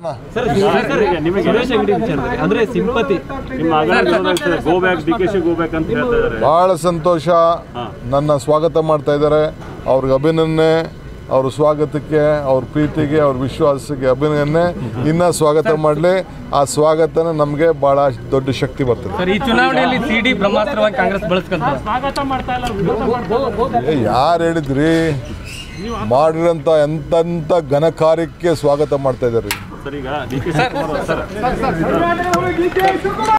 sir sir, ಈಗ ನಿಮಗೆ ಗಣೇಶ್ ಅಂಗಡಿ ವಿಚಾರದಲ್ಲಿ ಅಂದ್ರೆ ಸಿಂಪತಿ ನಿಮ್ಮ ಆಗಾಗ ಗೋ ಬ್ಯಾಕ್ ಡಿ ಕೆ ಶಿ ಗೋ ಬ್ಯಾಕ್ ಅಂತ ಹೇಳ್ತಾ ಇದ್ದಾರೆ ಭಾಳ ಸಂತೋಷ ನನ್ನ ಸ್ವಾಗತ ಮಾಡ್ತಾ ಇದ್ದಾರೆ ಅವ್ರಿಗೆ ಅಭಿನಂದನೆ ಅವ್ರ ಸ್ವಾಗತಕ್ಕೆ ಅವ್ರ ಪ್ರೀತಿಗೆ ಅವ್ರ ವಿಶ್ವಾಸಕ್ಕೆ ಅಭಿನಂದನೆ ಇನ್ನೂ ಸ್ವಾಗತ ಮಾಡಲಿ ಆ ಸ್ವಾಗತನ ನಮಗೆ ಭಾಳ ದೊಡ್ಡ ಶಕ್ತಿ ಬರ್ತದೆ ಸರ್ ಈ ಚುನಾವಣೆಯಲ್ಲಿ ಸಿಡಿ ಬ್ರಹ್ಮಾಸ್ತ್ರವಾಗಿ ಕಾಂಗ್ರೆಸ್ ಬಳಸ್ಕೊಂತ ಏ ಯಾರು ಹೇಳಿದ್ರಿ ಮಾಡಿರೋಂಥ ಎಂತೆಂಥ ಘನ ಕಾರ್ಯಕ್ಕೆ ಸ್ವಾಗತ ಮಾಡ್ತಾ ಇದ್ದಾರೆ ಸರ್ ಈಗ ಡಿ ಕೆ ಶಿವಕುಮಾರ್ ಸರ್